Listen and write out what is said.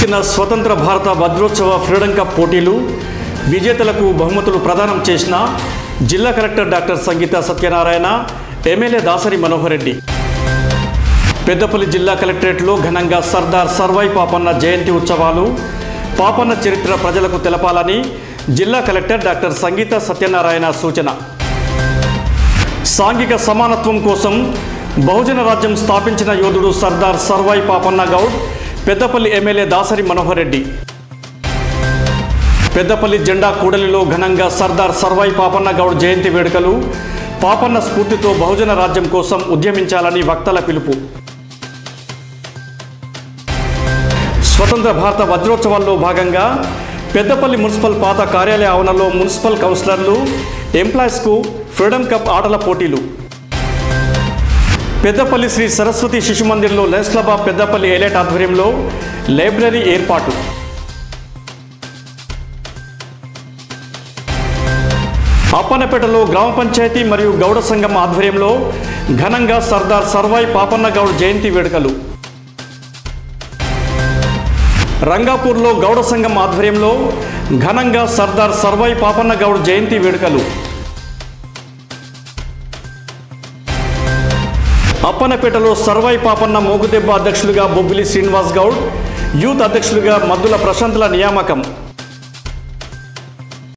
ముగిసిన స్వతంత్ర భారత వజ్రోత్సవ ఫ్రీడమ్ కప్ పోటీలు విజేతలకు బహుమతులు ప్రదానం చేసిన జిల్లా collector doctor Sangeetha Satyanarayana MLA Dasari Manohar Reddy Peddapalli జిల్లా కలెక్టరేట్లో ఘనంగా సర్దార్ సర్వై పాపన్న జయంతి ఉత్సవాలు పాపన్న చరిత్ర ప్రజలకు తెలపాలని జిల్లా కలెక్టర్ డాక్టర్ సంగీత సత్యనారాయణ సూచన సాంఘిక సమానత్వం కోసం బహుజన రాజ్యం స్థాపించిన యోధుడు సర్దార్ సర్వై పాపన్న గౌడ్ పెద్దపల్లి ఎమ్మెల్యే దాసరి మనోహర్ రెడ్డి పెద్దపల్లి జెండా కూడలిలో ఘనంగా సర్దార్ సర్వై పాపన్న గౌడ్ జయంతి వేడుకలు పాపన్న స్ఫూర్తితో బహుజన రాజ్యం కోసం ఉద్యమించాలని వక్తల పిలుపు స్వతంత్ర భారత వజ్రోత్సవాల్లో భాగంగా పెద్దపల్లి మున్సిపల్ పాత కార్యాలయ ఆవరణలో మున్సిపల్ కౌన్సిలర్లు ఎంప్లాయీస్కు ఫ్రీడమ్ కప్ ఆటల పోటీలు పెద్దపల్లి శ్రీ సరస్వతి శిశు మందిర్లో lions club of Peddapalli elite ఆధ్వర్యంలో లైబ్రరీ ఏర్పాటు అప్పన్నపేటలో గ్రామ పంచాయతీ మరియు గౌడ సంఘం ఆధ్వర్యంలో ఘనంగా సర్దార్ సర్వాయి పాపన్న గౌడ్ జయంతి వేడుకలు రంగాపూర్లో గౌడ సంఘం ఆధ్వర్యంలో ఘనంగా సర్దార్ సర్వాయి పాపన్న గౌడ్ జయంతి వేడుకలు అప్పన్నపేటలో సర్వాయి పాపన్న మోగుదెబ్బ అధ్యక్షులుగా బొబ్బిలి శ్రీనివాస్ గౌడ్ యూత్ అధ్యక్షులుగా మద్దుల ప్రశాంతుల నియామకం